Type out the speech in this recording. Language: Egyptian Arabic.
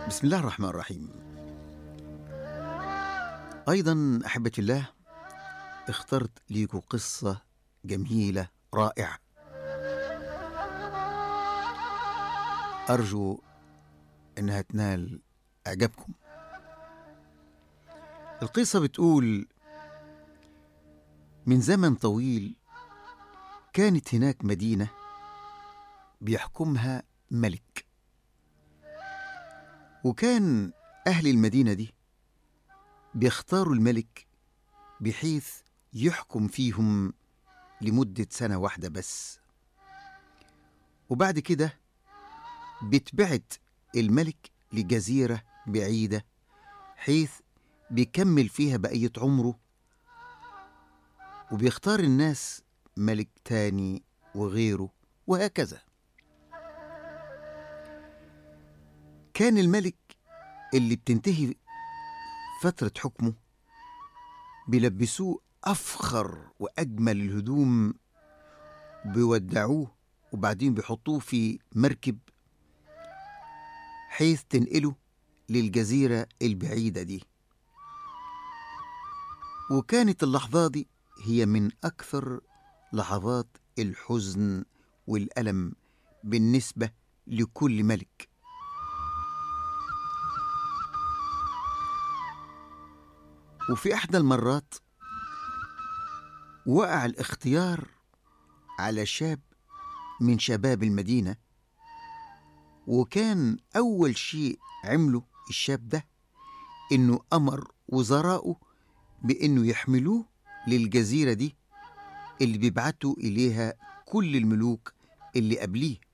بسم الله الرحمن الرحيم أيضا أحبتي الله اخترت ليكم قصة جميلة رائعة أرجو إنها تنال إعجابكم القصة بتقول من زمن طويل كانت هناك مدينة بيحكمها ملك وكان أهل المدينة دي بيختاروا الملك بحيث يحكم فيهم لمدة سنة واحدة بس وبعد كده بيتبعت الملك لجزيرة بعيدة حيث بيكمل فيها بقية عمره وبيختار الناس ملك تاني وغيره وهكذا كان الملك اللي بتنتهي فترة حكمه بيلبسوه أفخر وأجمل الهدوم بيودعوه وبعدين بيحطوه في مركب حيث تنقله للجزيرة البعيدة دي وكانت اللحظة دي هي من أكثر لحظات الحزن والألم بالنسبة لكل ملك وفي إحدى المرات وقع الاختيار على شاب من شباب المدينة وكان أول شيء عمله الشاب ده إنه أمر وزراءه بإنه يحملوه للجزيرة دي اللي بيبعتوا إليها كل الملوك اللي قبليه